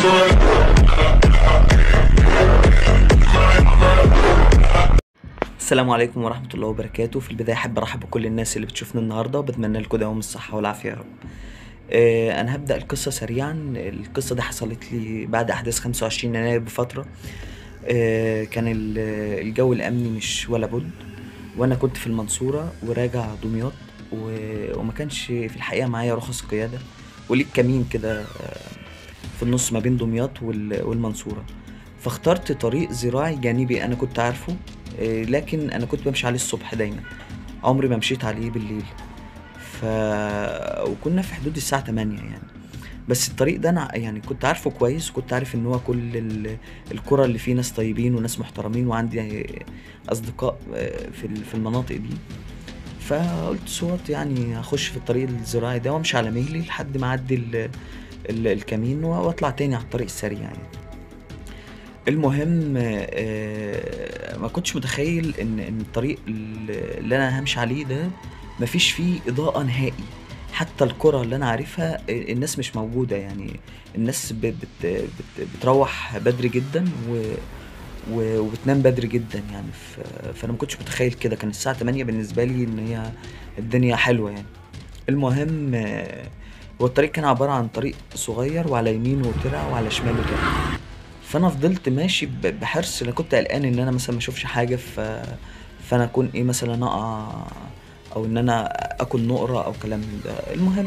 السلام عليكم ورحمة الله وبركاته في البداية أحب أرحب بكل الناس اللي بتشوفنا النهاردة وبتمنى لكم دوام الصحة والعافية يا رب آه، أنا هبدأ القصة سريعا القصة دي حصلت لي بعد أحداث 25 يناير بفترة آه، كان ال- الجو الأمني مش ولا بد وأنا كنت في المنصورة وراجع دمياط و- وما كانش في الحقيقة معايا رخص قيادة وليك كمين كده آه، في النص ما بين دمياط وال- والمنصورة فاخترت طريق زراعي جانبي أنا كنت عارفه آه، لكن أنا كنت بمشي عليه الصبح دايما عمري ما مشيت عليه بالليل ف وكنا في حدود الساعة 8 يعني بس الطريق ده انا يعني كنت عارفه كويس وكنت عارف ان هو كل ال- القرى اللي فيه ناس طيبين وناس محترمين وعندي اصدقاء آه، في ال- في المناطق دي فقلت صوت يعني هخش في الطريق الزراعي ده وامشي على مهلي لحد ما اعدي ال- ال- الكمين واطلع تاني على الطريق السريع يعني المهم آه، ما كنتش متخيل ان ان الطريق اللي انا همشي عليه ده مفيش فيه اضاءة نهائي حتى القرى اللي انا عارفها آه، الناس مش موجودة يعني الناس ب- بت بت بتروح بدري جدا و و- وبتنام بدري جدا يعني ف- فانا ما كنتش متخيل كده كان الساعة 8 بالنسبة لي ان هي الدنيا حلوة يعني المهم آه، هو الطريق كان عبارة عن طريق صغير وعلى يمينه ترع وعلى شماله ترع فانا فضلت ماشي ب- بحرص انا كنت قلقان ان انا مثلا ما اشوفش حاجه ف فانا اكون ايه مثلا اقع او ان انا اكل نقره او كلام من ده المهم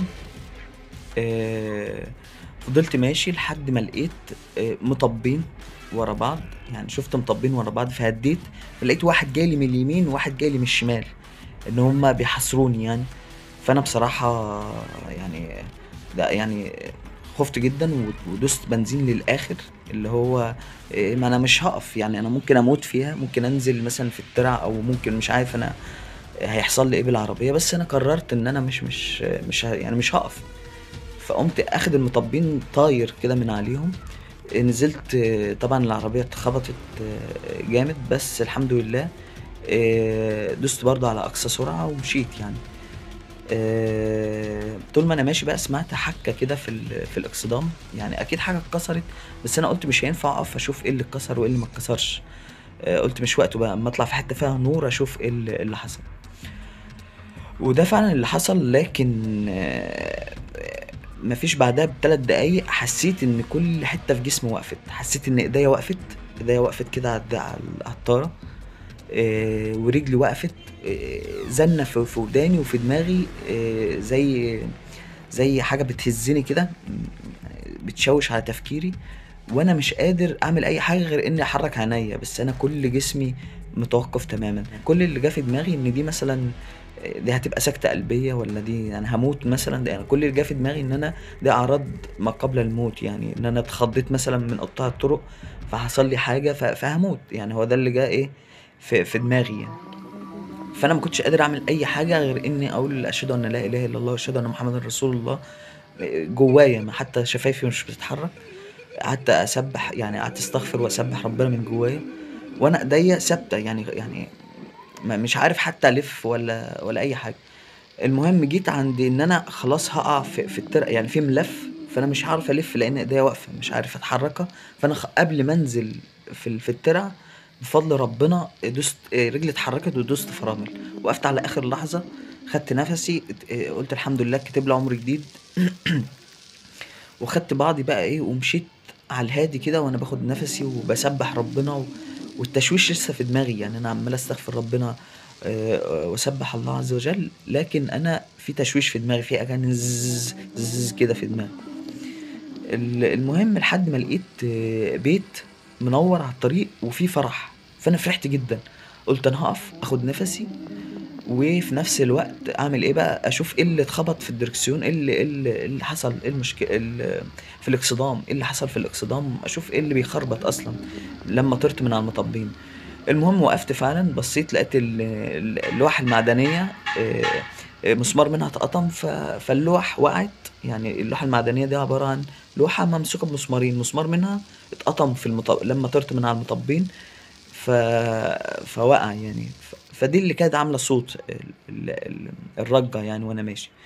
آه، فضلت ماشي لحد ما لقيت آه، مطبين ورا بعض يعني شفت مطبين ورا بعض فهديت لقيت واحد جالي من اليمين وواحد جالي من الشمال ان هما بيحاصروني يعني فانا بصراحه يعني ده يعني خفت جدا و- ودوست بنزين للاخر اللي هو إيه، ما انا مش هقف يعني انا ممكن اموت فيها ممكن انزل مثلا في الترع او ممكن مش عارف انا هيحصل لي ايه بالعربيه بس انا قررت ان انا مش مش مش ه- يعني مش هقف فقمت اخد المطبين طاير كده من عليهم نزلت آه، طبعا العربيه اتخبطت آه، جامد بس الحمد لله آه، دوست برضه على اقصى سرعه ومشيت يعني آه، طول ما انا ماشي بقى سمعت حكه كده في ال- في الاكسدام يعني اكيد حاجه اتكسرت بس انا قلت مش هينفع اقف اشوف ايه اللي اتكسر وايه اللي ما اتكسرش آه، قلت مش وقته بقى اما اطلع في حته فيها نور اشوف ايه اللي اللي حصل وده فعلا اللي حصل لكن آه، مفيش بعدها بثلاث دقايق حسيت ان كل حته في جسمي وقفت حسيت ان ايديا وقفت ايديا وقفت كده على الد- على على الطاره آه، ورجلي وقفت آه، زنة في في وداني وفي دماغي آه، زي زي حاجة بتهزني كده بتشوش على تفكيري وانا مش قادر اعمل اي حاجة غير اني احرك عينيا بس انا كل جسمي متوقف تماما كل اللي جه في دماغي ان دي مثلا آه، دي هتبقى سكتة قلبية ولا دي انا هموت مثلا ده يعني كل اللي جه في دماغي ان انا ده اعراض ما قبل الموت يعني ان انا اتخضيت مثلا من قطاع الطرق فحصل لي حاجة ف- فهموت يعني هو ده اللي جه ايه في, في دماغي يعني فانا ما كنتش قادر اعمل اي حاجه غير اني اقول اشهد ان لا اله الا الله واشهد ان محمدا رسول الله جوايا ما حتى شفايفي مش بتتحرك قعدت اسبح يعني قعدت استغفر واسبح ربنا من جوايا وانا ايديا ثابته يعني يعني ما- مش عارف حتى الف ولا ولا اي حاجه المهم جيت عند ان انا خلاص هقع في, في الترع يعني في ملف فانا مش عارف الف لان ايديا واقفه مش عارف اتحركها فانا خ- قبل ما انزل في ال- في الترع بفضل ربنا دوست آه، رجلي اتحركت ودوست فرامل وقفت على اخر لحظه خدت نفسي ات- آه، قلت الحمد لله كتب لي عمر جديد وخدت بعضي بقى ايه ومشيت على الهادي كده وانا باخد نفسي وبسبح ربنا و... والتشويش لسه في دماغي يعني انا عمال استغفر ربنا آه، آه، واسبح الله عز وجل لكن انا في تشويش في دماغي في اغاني زز زز كده في دماغي ال- المهم لحد ما لقيت آه، بيت منور على الطريق وفيه فرح فانا فرحت جدا قلت انا هقف اخد نفسي وفي نفس الوقت اعمل ايه بقى اشوف ايه اللي اتخبط في الدركسيون ايه اللي, إيه اللي, إيه اللي حصل ايه المشكله في الاكسدام ايه اللي حصل في الاكسدام اشوف ايه اللي بيخربط اصلا لما طرت من على المطبين المهم وقفت فعلا بصيت لقيت ال- ال- اللوحة المعدنية آه، آه، مسمار منها اتقطم ف- فاللوح وقعت يعني اللوحة المعدنية دي عبارة عن لوحة ممسوكة بمسمارين مسمار منها اتقطم في المطب لما طرت من على المطبين ف... فوقع يعني ف... فدي اللي كانت عاملة صوت ال... ال... ال... الرجة يعني وانا ماشي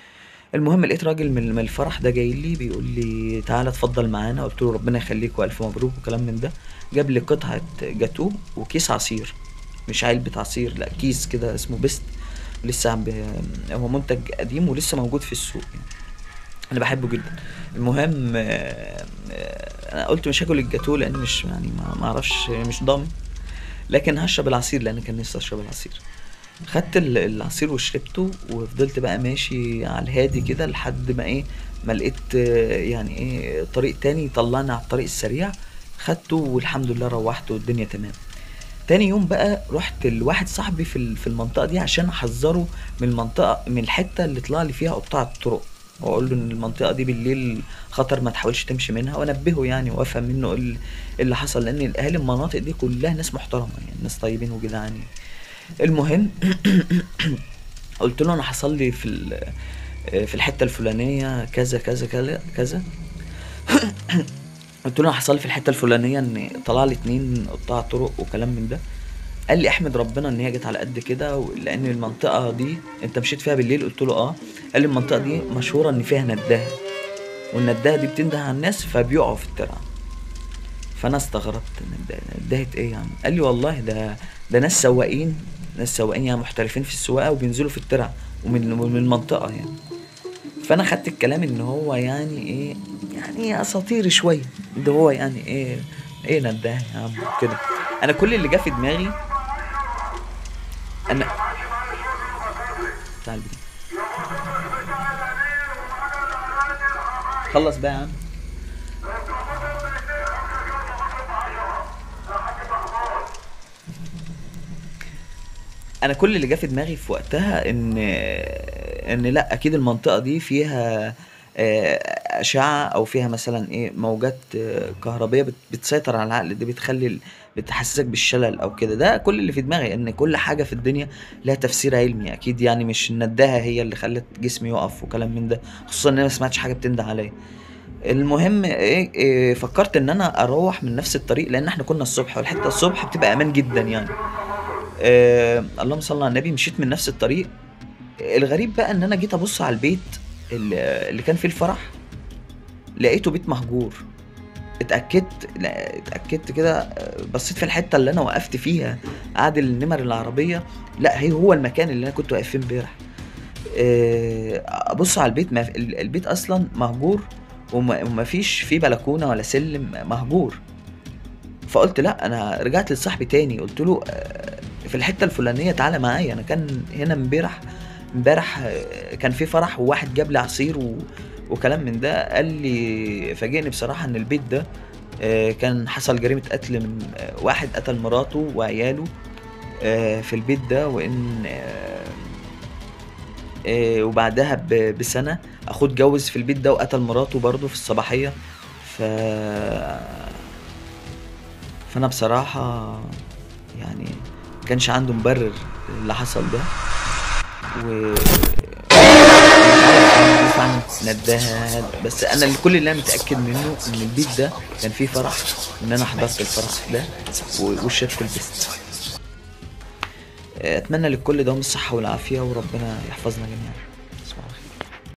المهم لقيت راجل من من الفرح ده جاي لي بيقول لي تعالى اتفضل معانا قلت له ربنا يخليك والف مبروك وكلام من ده جاب لي قطعه جاتوه وكيس عصير مش علبه عصير لا كيس كده اسمه بيست لسه عم بي... هو منتج قديم ولسه موجود في السوق يعني. انا بحبه جدا المهم آه، آه، انا قلت مش هاكل الجاتوه لان مش يعني ما ما اعرفش مش ضامن لكن هشرب العصير لان كان نفسي اشرب العصير خدت ال- العصير وشربته وفضلت بقى ماشي على الهادي كده لحد ما ايه ما لقيت آه، يعني ايه طريق تاني طلعني على الطريق السريع خدته والحمد لله روحت والدنيا تمام تاني يوم بقى رحت لواحد صاحبي في ال- في المنطقه دي عشان احذره من المنطقه من الحته اللي طلع لي فيها قطاع الطرق واقول له ان المنطقه دي بالليل خطر ما تحاولش تمشي منها وانبهه يعني وافهم منه ايه اللي إيه اللي حصل لان اهالي المناطق دي كلها ناس محترمه يعني ناس طيبين وجدعان يعني. المهم قلت له انا حصل لي في ال- في الحته الفلانيه كذا كذا كذا كذا قلت له انا حصل لي في الحته الفلانيه ان طلع لي اتنين قطاع طرق وكلام من ده قال لي احمد ربنا ان هي جت على قد كده و- لان المنطقه دي انت مشيت فيها بالليل قلت له اه قال لي المنطقه دي مشهوره ان فيها نداهه والنداهه دي بتنده على الناس فبيقعوا في الترعه فانا استغربت نداهه نداهه ايه يعني قال لي والله ده ده ناس سواقين ناس سواقين يعني محترفين في السواقه وبينزلوا في الترع ومن ومن المنطقه يعني فانا خدت الكلام ان هو يعني ايه يعني اساطيري شويه ده هو يعني ايه ايه نداهه يا عم كده انا كل اللي جه في دماغي انا تعال بيه. خلص بقى يا عم انا كل اللي جه في دماغي في وقتها ان ان لا اكيد المنطقه دي فيها آه، اشعه او فيها مثلا ايه موجات آه، كهربيه بت- بتسيطر على العقل دي بتخلي ال- بتحسسك بالشلل او كده ده كل اللي في دماغي ان كل حاجه في الدنيا لها تفسير علمي اكيد يعني مش النداهه هي اللي خلت جسمي يقف وكلام من ده خصوصا ان انا ما سمعتش حاجه بتنده عليا المهم إيه, إيه فكرت ان انا اروح من نفس الطريق لان احنا كنا الصبح والحته الصبح بتبقى امان جدا يعني آه اللهم صل على النبي مشيت من نفس الطريق الغريب بقى ان انا جيت ابص على البيت اللي اللي كان فيه الفرح لقيته بيت مهجور اتاكدت لا اتاكدت كده آه، بصيت في الحته اللي انا وقفت فيها اعدل النمر العربيه لا هي هو المكان اللي انا كنت واقف فيه امبارح آه، ابص على البيت ما ال- البيت اصلا مهجور وما وما فيش فيه بلكونه ولا سلم مهجور فقلت لا انا رجعت لصاحبي تاني قلت له آه، في الحته الفلانيه تعالى معايا انا كان هنا امبارح امبارح آه، كان في فرح وواحد جاب لي عصير و... وكلام من ده قال لي فاجئني بصراحه ان البيت ده آه، كان حصل جريمه قتل من آه، واحد قتل مراته وعياله آه، في البيت ده وان آه، آه، وبعدها ب- بسنه اخوه اتجوز في البيت ده وقتل مراته برضه في الصباحيه ف فانا بصراحه يعني ما كانش عنده مبرر اللي حصل ده و مش عارف فعلا نداها بس انا اللي- كل اللي انا متاكد منه ان البيت ده كان فيه فرح ان انا حضرت الفرح ده و- وشربت البست اتمنى للكل دوام الصحه والعافيه وربنا يحفظنا جميعا